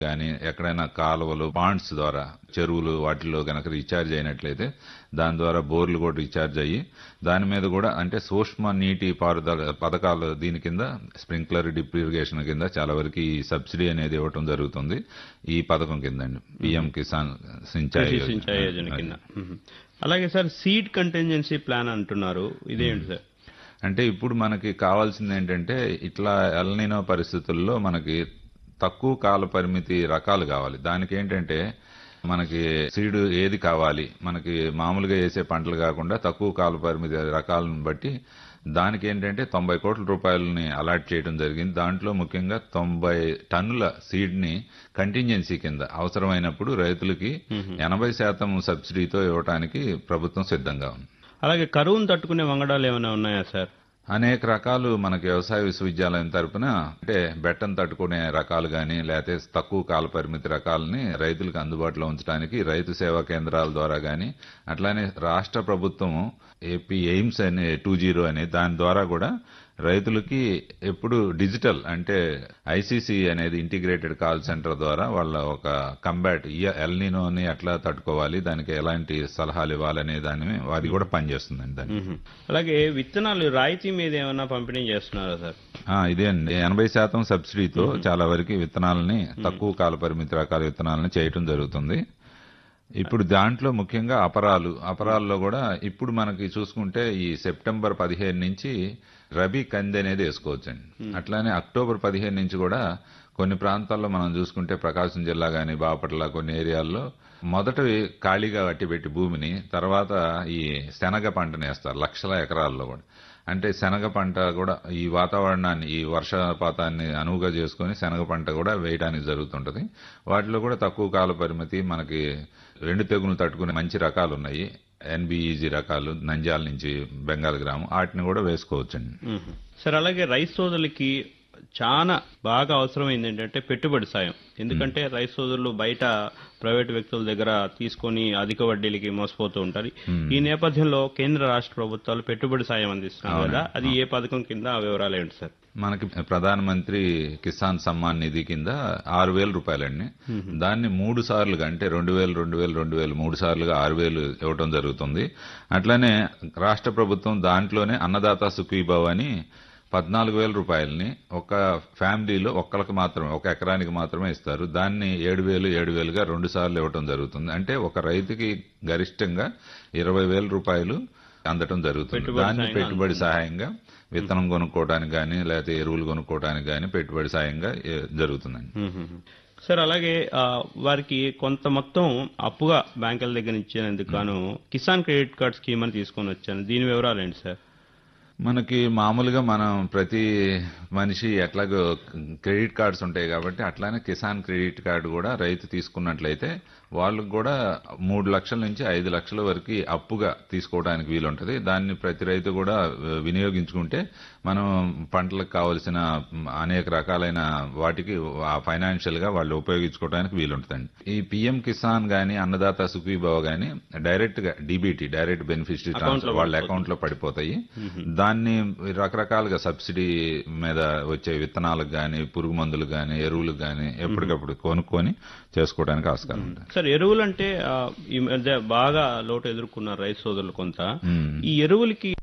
కానీ ఎక్కడైనా కాలువలు పాండ్స్ ద్వారా చెరువులు వాటిలో గనక రీఛార్జ్ అయినట్లయితే దాని ద్వారా బోర్లు కూడా రీఛార్జ్ అయ్యి దాని మీద కూడా అంటే సూక్ష్మ నీటి పారుదల పథకాలు దీని కింద స్ప్రింక్లర్ డిప్ ఇరిగేషన్ కింద చాలా వరకు ఈ సబ్సిడీ అనేది ఇవ్వటం జరుగుతుంది ఈ పథకం కింద అండి పిఎం కిసాన్ సించాయి కృషి యోజన. సించాయి యోజన కింద మ్మ్. అలాగే సార్ సీడ్ కంటింజెన్సీ ప్లాన్ అంటున్నారు ఇదేంటి సార్ అంటే ఇప్పుడు మనకి కావాల్సింది ఏంటంటే ఇట్లా ఎల్నినో పరిస్థితుల్లో మనకి తక్కువ కాల పరిమితి రకాలు కావాలి దానికి ఏంటంటే మనకి సీడ్ ఏది కావాలి మనకి మామూలుగా వేసే పంటలు కాకుండా తక్కువ కాల పరిమితి రకాలను బట్టి దానికి ఏంటంటే తొంభై కోట్ల రూపాయలని అలాట్ చేయడం జరిగింది దాంట్లో ముఖ్యంగా తొంభై టన్నుల సీడ్ ని కంటింజెన్సీ కింద అవసరమైనప్పుడు రైతులకి ఎనభై శాతం సబ్సిడీతో ఇవ్వడానికి ప్రభుత్వం సిద్ధంగా ఉంది అలాగే కరువును తట్టుకునే వంగడాలు ఏమైనా ఉన్నాయా సార్ అనేక రకాలు మనకి వ్యవసాయ విశ్వవిద్యాలయం తరపున అంటే బెట్టం తట్టుకునే రకాలు గాని లేకపోతే తక్కువ కాల పరిమితి రకాలని రైతులకు అందుబాటులో ఉంచడానికి రైతు సేవా కేంద్రాల ద్వారా గాని అట్లానే రాష్ట్ర ప్రభుత్వం ఏపీ ఎయిమ్స్ అనే టూ జీరో అనే దాని ద్వారా కూడా రైతులకి ఎప్పుడు డిజిటల్ అంటే ఐసీసీ అనేది ఇంటిగ్రేటెడ్ కాల్ సెంటర్ ద్వారా వాళ్ళ ఒక కంబాట్ ఎల్నినోని ఎట్లా తట్టుకోవాలి దానికి ఎలాంటి సలహాలు ఇవ్వాలనే దాని అది కూడా పనిచేస్తుందండి దాన్ని మ్మ్. అలాగే విత్తనాలు రాయితీ మీద ఏమైనా పంపిణీ చేస్తున్నారా సార్ ఆ, ఇదే అండి ఎనభై శాతం సబ్సిడీతో చాలా వరకు విత్తనాలని తక్కువ కాల పరిమితి రకాల విత్తనాలని చేయటం జరుగుతుంది ఇప్పుడు దాంట్లో ముఖ్యంగా అపరాలు అపరాల్లో కూడా ఇప్పుడు మనకి చూసుకుంటే ఈ సెప్టెంబర్ పదిహేను నుంచి రబీ కంది అనేది వేసుకోవచ్చండి అట్లానే అక్టోబర్ పదిహేను నుంచి కూడా కొన్ని ప్రాంతాల్లో మనం చూసుకుంటే ప్రకాశం జిల్లా గాని బాపట్ల కొన్ని ఏరియాల్లో మొదట ఖాళీగా వట్టిపెట్టి భూమిని తర్వాత ఈ శనగ పంటని వేస్తారు లక్షల ఎకరాల్లో కూడా అంటే శనగ పంట కూడా ఈ వాతావరణాన్ని ఈ వర్షపాతాన్ని అనువుగా చేసుకుని శనగ పంట కూడా వేయడానికి జరుగుతుంటది వాటిలో కూడా తక్కువ కాల పరిమితి మనకి రెండు తెగులు తట్టుకునే మంచి రకాలు ఉన్నాయి ఎన్బిఈజీ రకాలు నంద్యాల నుంచి బెంగాల్ గ్రామం వాటిని కూడా వేసుకోవచ్చండి మ్మ్. సార్ అలాగే రైతు సోదరులకి చాలా బాగా అవసరమైంది ఏంటంటే పెట్టుబడి సాయం ఎందుకంటే రైతు సోదరులు బయట ప్రైవేట్ వ్యక్తుల దగ్గర తీసుకొని అధిక వడ్డీలకి మోసపోతూ ఉంటారు ఈ నేపథ్యంలో కేంద్ర రాష్ట్ర ప్రభుత్వాలు పెట్టుబడి సాయం అందిస్తున్నారు కదా అది ఏ పథకం కింద ఆ వివరాలు ఏంటి సార్ మనకి ప్రధానమంత్రి కిసాన్ సమ్మాన్ నిధి కింద ఆరు వేల రూపాయలండి దాన్ని మూడు సార్లుగా అంటే రెండు వేలు రెండు వేలు రెండు వేలు మూడు సార్లుగా ఆరు వేలు ఇవ్వటం జరుగుతుంది అట్లానే రాష్ట్ర ప్రభుత్వం దాంట్లోనే అన్నదాత సుఖీభావ్ అని పద్నాలుగు వేల రూపాయలని ఒక ఫ్యామిలీలో ఒక్కరికి మాత్రమే ఒక ఎకరానికి మాత్రమే ఇస్తారు దాన్ని ఏడు వేలు ఏడు వేలుగా రెండు సార్లు ఇవ్వటం జరుగుతుంది అంటే ఒక రైతుకి గరిష్టంగా ఇరవై వేల రూపాయలు అందటం జరుగుతుంది పెట్టుబడి దాన్ని సాయంగా పెట్టుబడి సహాయంగా విత్తనం కొనుక్కోవడానికి కానీ లేకపోతే ఎరువులు కొనుక్కోవడానికి కానీ పెట్టుబడి సాయంగా ఏ, జరుగుతుందండి మ్మ్. సార్ అలాగే ఆ, వారికి కొంత మొత్తం అప్పుగా బ్యాంకుల దగ్గర ఇచ్చేందుకు గాను కిసాన్ క్రెడిట్ కార్డ్ స్కీమ్ అని తీసుకొని వచ్చాను దీని వివరాలు ఏంటి సార్ మనకి మామూలుగా మనం ప్రతి మనిషి ఎట్లాగో క్రెడిట్ కార్డ్స్ ఉంటాయి కాబట్టి అట్లానే కిసాన్ క్రెడిట్ కార్డు కూడా రైతు తీసుకున్నట్లయితే వాళ్ళకు కూడా మూడు లక్షల నుంచి ఐదు లక్షల వరకు అప్పుగా తీసుకోవడానికి వీలుంటది దాన్ని ప్రతి రైతు కూడా వినియోగించుకుంటే మనం పంటలకు కావలసిన అనేక రకాలైన వాటికి ఆ ఫైనాన్షియల్ గా వాళ్ళు ఉపయోగించుకోవడానికి వీలుంటుందండి ఈ పిఎం కిసాన్ గాని అన్నదాత సుఖీభావ గాని డైరెక్ట్ గా డీబీటీ డైరెక్ట్ బెనిఫిషరీ ట్రాన్స్ఫర్ వాళ్ళ అకౌంట్ లో పడిపోతాయి దాన్ని రకరకాలుగా సబ్సిడీ మీద వచ్చే విత్తనాలకు గాని పురుగు మందులకు గాని ఎరువులకు గాని ఎప్పటికప్పుడు కొనుక్కొని చేసుకోవడానికి ఆస్కారం ఉంటుంది సార్ ఎరువులు అంటే ఆ, ఈ మధ్య బాగా లోటు ఎదుర్కొన్నారు రైతు సోదరులు కొంత మ్మ్. ఈ ఎరువులకి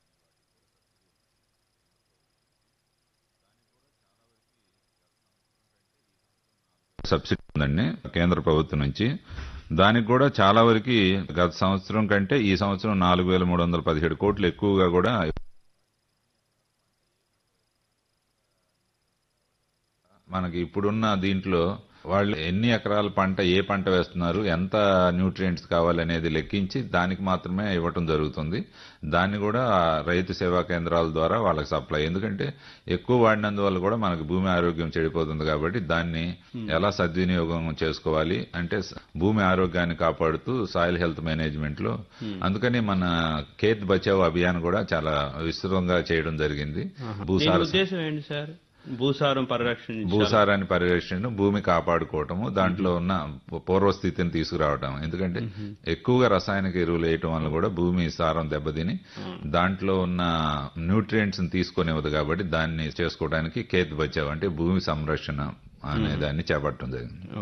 సబ్సిడీ ఉందండి కేంద్ర ప్రభుత్వం నుంచి దానికి కూడా చాలా వరకు గత సంవత్సరం కంటే ఈ సంవత్సరం నాలుగు వేల మూడు వందల పదిహేడు కోట్లు ఎక్కువగా కూడా మనకి ఇప్పుడున్న దీంట్లో వాళ్ళు ఎన్ని ఎకరాల పంట ఏ పంట వేస్తున్నారు ఎంత న్యూట్రియంట్స్ కావాలనేది లెక్కించి దానికి మాత్రమే ఇవ్వటం జరుగుతుంది దాన్ని కూడా రైతు సేవా కేంద్రాల ద్వారా వాళ్ళకి సప్లై ఎందుకంటే ఎక్కువ వాడినందువల్ల కూడా మనకు భూమి ఆరోగ్యం చెడిపోతుంది కాబట్టి దాన్ని ఎలా సద్వినియోగం చేసుకోవాలి అంటే స- భూమి ఆరోగ్యాన్ని కాపాడుతూ సాయిల్ హెల్త్ మేనేజ్మెంట్ లో అందుకని మన ఖేత్ బచావ్ అభియాన్ కూడా చాలా విస్తృతంగా చేయడం జరిగింది దీని భూసార ఉద్దేశం ఏంటి సార్ భూసారం పరిరక్షణ భూసారాన్ని పరిరక్షణ భూమి కాపాడుకోవటము దాంట్లో ఉన్న పూర్వస్థితిని తీసుకురావటం ఎందుకంటే ఎక్కువగా రసాయనిక ఎరువులు వేయటం వల్ల కూడా భూమి సారం దెబ్బతిని దాంట్లో ఉన్న న్యూట్రియంట్స్ ని తీసుకునేవద్దు కాబట్టి దాన్ని చేసుకోవడానికి కేత్ బచావ్ అంటే భూమి సంరక్షణ అనే దాన్ని చేపట్టడం జరిగింది